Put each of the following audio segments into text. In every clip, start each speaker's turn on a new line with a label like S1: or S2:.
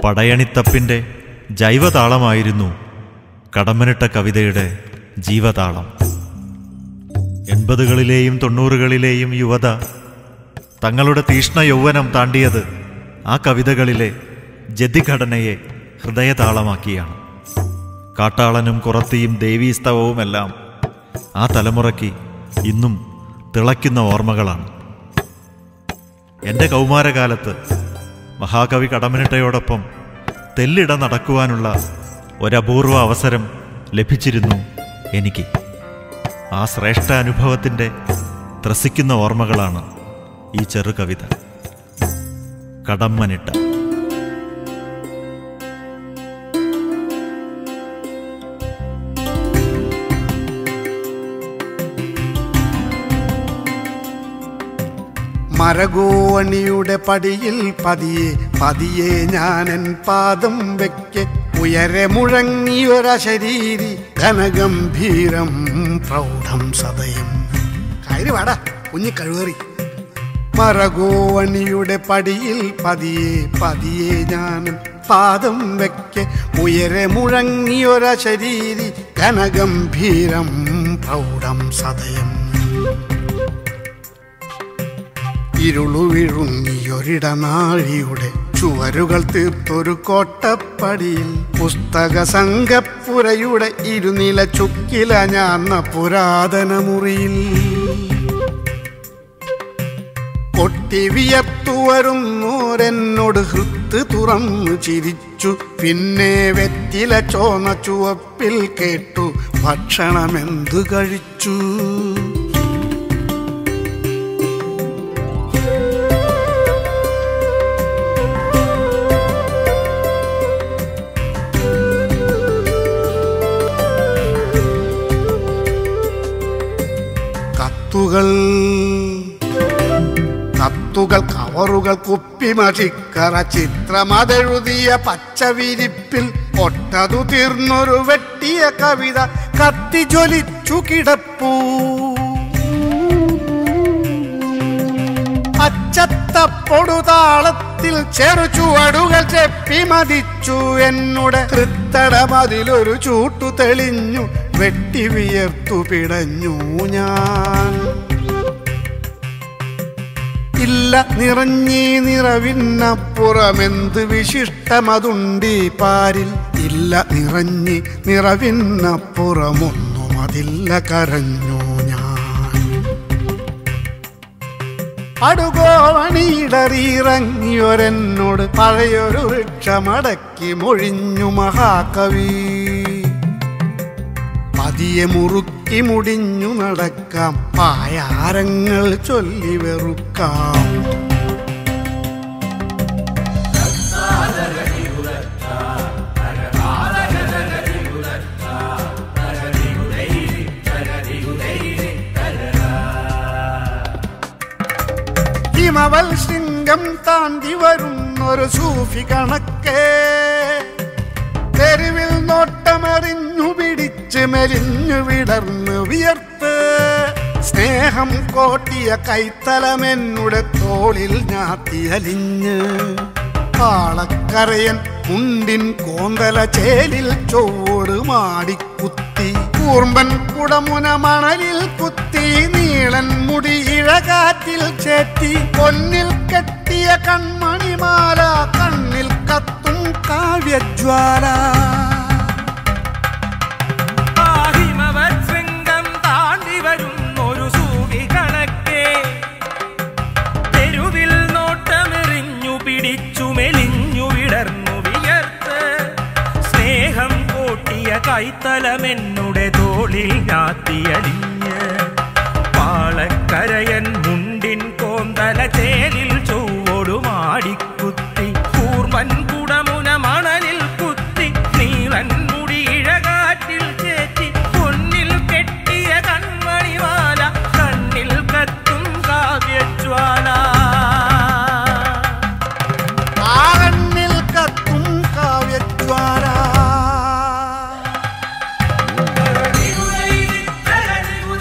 S1: പടയണിത്തപ്പിൻ്റെ ജൈവതാളമായിരുന്നു കടമ്മനിട്ട കവിതയുടെ ജീവതാളം എൺപതുകളിലെയും തൊണ്ണൂറുകളിലെയും യുവത തങ്ങളുടെ തീഷ്ണ യൗവനം താണ്ടിയത് ആ കവിതകളിലെ ജതിഘടനയെ ഹൃദയതാളമാക്കിയാണ് കാട്ടാളനും കുറത്തിയും ദേവീസ്തവവുമെല്ലാം ആ തലമുറയ്ക്ക് ഇന്നും തിളയ്ക്കുന്ന ഓർമ്മകളാണ് എൻ്റെ കൗമാരകാലത്ത് മഹാകവി കടമനിട്ടയോടൊപ്പം തെല്ലിട നടക്കുവാനുള്ള ഒരപൂർവ അവസരം ലഭിച്ചിരുന്നു എനിക്ക് ആ ശ്രേഷ്ഠ അനുഭവത്തിൻ്റെ ത്രസിക്കുന്ന ഓർമ്മകളാണ് ഈ ചെറു കവിത കടമ്മനിട്ട
S2: മരഗോവണിയുടെ പടിയിൽ പതിയെ പതിയെ ഞാനൻ പാദം വെക്കെ ഉയരെ മുഴങ്ങിയൊരശരീരി ഘനഗംഭീരം പ്രൗഢം സദയം കയറി വാടാ കുഞ്ഞി കഴിവേറി മരഗോവണിയുടെ പടിയിൽ പതിയെ പതിയെ ഞാനൻ പാദം വെക്കെ ഉയരെ മുഴങ്ങിയൊരശരീരി ഘനഗംഭീരം പ്രൗഢം സദയം ഇരുളുവിഴുങ്ങിയൊരിടനാഴിയുടെ ചുവരുകൾ തീർത്തൊരു കോട്ടപ്പടിയിൽ പുസ്തക സംഘപ്പുരയുടെ ഇരുനില ചുക്കില ഞാന്ന പുരാതന മുറിയിൽ കൊട്ടിവിയത്തു വരുന്നോരെന്നോട് ഹൃത്ത് തുറന്നു ചിരിച്ചു പിന്നെ വെറ്റില ചോന്ന ചുവപ്പിൽ കേട്ടു ഭക്ഷണമെന്തു കഴിച്ചു കത്തുകൾ കത്തുകൾ കവറുകൾ കുപ്പിമഷിക്കറ ചിത്രമതെഴുതിയ പച്ചവിരിപ്പിൽ ഒട്ടതു തീർന്നൊരു വെട്ടിയ കവിത കത്തിജ്വലിച്ചു കിടപ്പൂ അച്ചത്തപ്പൊടുതാളത്തിൽ ചെറു ചുവടുകൾ ചെപ്പി മതിച്ചു എന്നുടെ കൃത്തടമതിലൊരു ചൂട്ടു തെളിഞ്ഞു വെട്ടി വിയർത്തു പിടഞ്ഞു ഞാൻ ഇല്ല നിറഞ്ഞീ നിറവിന്നപ്പുറമെന്ത് വിശിഷ്ടമതുണ്ടീ പാരിൽ ഇല്ല നിറഞ്ഞി നിറവിന്നപ്പുറമൊന്നും അതില്ല കരഞ്ഞു ഞാൻ അടുകോവണിയിടറിയിറങ്ങിയൊരെന്നോട് പഴയൊരു വൃക്ഷമടക്കി മൊഴിഞ്ഞു മഹാകവി പതിയെ മുറുക്കി മുടിഞ്ഞു നടക്കാം പായാരങ്ങൾ ചൊല്ലി വെറുക്കാം ഹിമവൽ ശൃംഗം താണ്ടി വരുന്നൊരു സൂഫി കണക്കേ തെരുവിൽ നോട്ടമെറിഞ്ഞു പിടിച്ച് മെലിഞ്ഞു വിടർന്നു വിയർത്ത് സ്നേഹം കോട്ടിയ കൈത്തലമെന്നുടെ തോളിൽ ഞാത്തിയലിഞ്ഞ് പാളക്കരയൻ മുണ്ടിൻ കോന്തല ചേലിൽ ചൊവ്വോട് മാടിക്കുത്തി കൂർമ്പൻ കുടമുന മണലിൽ കുത്തി നീളൻ മുടി ഇഴകാറ്റിൽ ചേറ്റി പൊന്നിൽ കെട്ടിയ കൺമണിമാല കണ്ണിൽ കത്തും കാവ്യജ്വാല
S3: ആഹിമവത്സംഗം താണ്ടി വരുന്നൊരു സൂവി കണക്കെ തെരുവിൽ നോട്ടമെറിഞ്ഞു പിടിച്ചു മെലിഞ്ഞു വിടർന്നു വിയർത്ത് സ്നേഹം കോട്ടിയ കൈത്തലമെന്നുടെ തോളിൽ ഞാത്തിയലിഞ്ഞ് പാളക്കരയൻ മുണ്ടിൻ കോന്തല ചേലിൽ ചൊവ്വൊടു മാടിക്കുത്തി കൂർമൻ കുടമുന മണലിൽ കുത്തി നീളൻ മുടി ഇഴകാറ്റിൽ ചേറ്റി പൊന്നിൽ കെട്ടിയ കൺമണിമാല കണ്ണിൽ കത്തും കാവ്യജ്വാല
S2: ആ കണ്ണിൽ കത്തും കാവ്യജ്വാല
S3: തരതിരുതൈ, തരതിരുതൈ,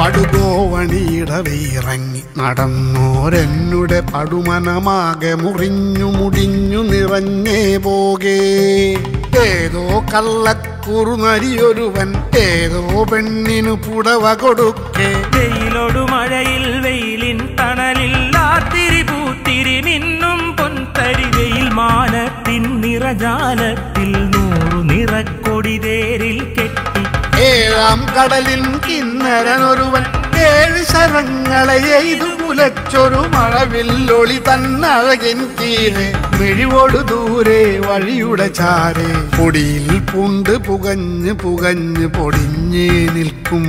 S2: പടുകോവണിയിടവേ ഇറങ്ങി നടന്നോരെന്നുടെ പടുമനമാകെ മുറിഞ്ഞു മുടിഞ്ഞു നിറഞ്ഞേ പോകേ ഏതോ കള്ളക്കുറുനരിയൊരുവൻ ഏതോ പെണ്ണിനു പുടവ കൊടുക്കേ
S3: വെയിലൊടു മഴയിൽ വെയിലിൻ തണലിൽ ആത്തിരി പൂത്തിരി മിന്നും പൊൻതരി വെയിൽ മാനത്തിൻ നിറജാലത്തിൽ നൂറു നിറക്കൊടി തേരിൽ കെട്ടി
S2: ഏഴാം കടലിൻ കിന്നരനൊരുവൻ ഏഴ് ശരങ്ങളെ എയ്തു പുലച്ചൊരു മഴവില്ലൊളി തന്നഴകിൻ തീരെ മിഴിവോടു ദൂരെ വഴിയുടെ ചാരെ പൊടിയിൽ പൂണ്ട് പുകഞ്ഞ് പുകഞ്ഞ് പൊടിഞ്ഞേ നിൽക്കും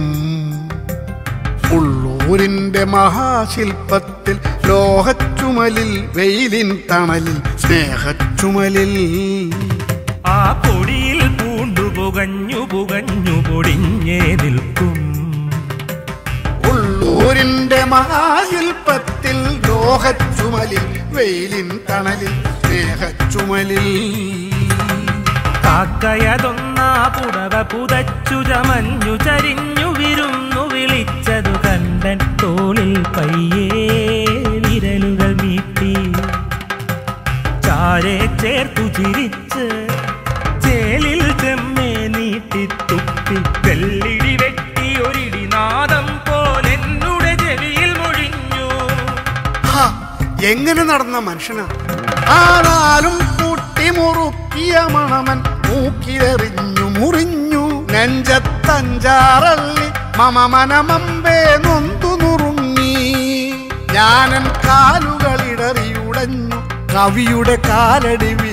S2: ഉള്ളൂരിന്റെ മഹാശില്പത്തിൽ ലോഹച്ചുമലിൽ വെയിലിൻ തണലിൽ സ്നേഹച്ചുമലിൽ
S3: ആ പൊടിയിൽ പൂണ്ടു പുകഞ്ഞു പുകഞ്ഞു പൊടിഞ്ഞേ നിൽക്കും
S2: ഉള്ളൂരിന്റെ മഹാശില്പത്തിൽ ലോഹച്ചുമലിൽ വെയിലിൻ തണലിൽ സ്നേഹച്ചുമലിൽ
S3: കാക്കയതൊന്നാ പുടവ പുതച്ചു ചമഞ്ഞു ചരിഞ്ഞു വിരുന്നു വിളിച്ചതു കണ്ടൻ തോളിൽ പയ്യേ വിരലുകൾ മീട്ടി ചാരെ ചേർത്തു ചിരിച്ച് ചേലിൽ ചെമ്മേ നീട്ടി തുപ്പി വെള്ളിടി വെട്ടി ഒരിടി നാദം പോലെന്നുടെ ചെവിയിൽ മൊഴിഞ്ഞു
S2: ഹാ, എങ്ങനെ നടന്ന മനുഷ്യനാ ആരാലും കൂട്ടി മുറുക്കിയ മണമൻ മൂക്കിലെറിഞ്ഞു മുറിഞ്ഞു നെഞ്ചത്തഞ്ചാറള്ളി മമ മനമമ്പേ നൊന്തു നുറുങ്ങി ഞാനൻ കാലുകളിടറിയുടഞ്ഞു കവിയുടെ കാലടി വീ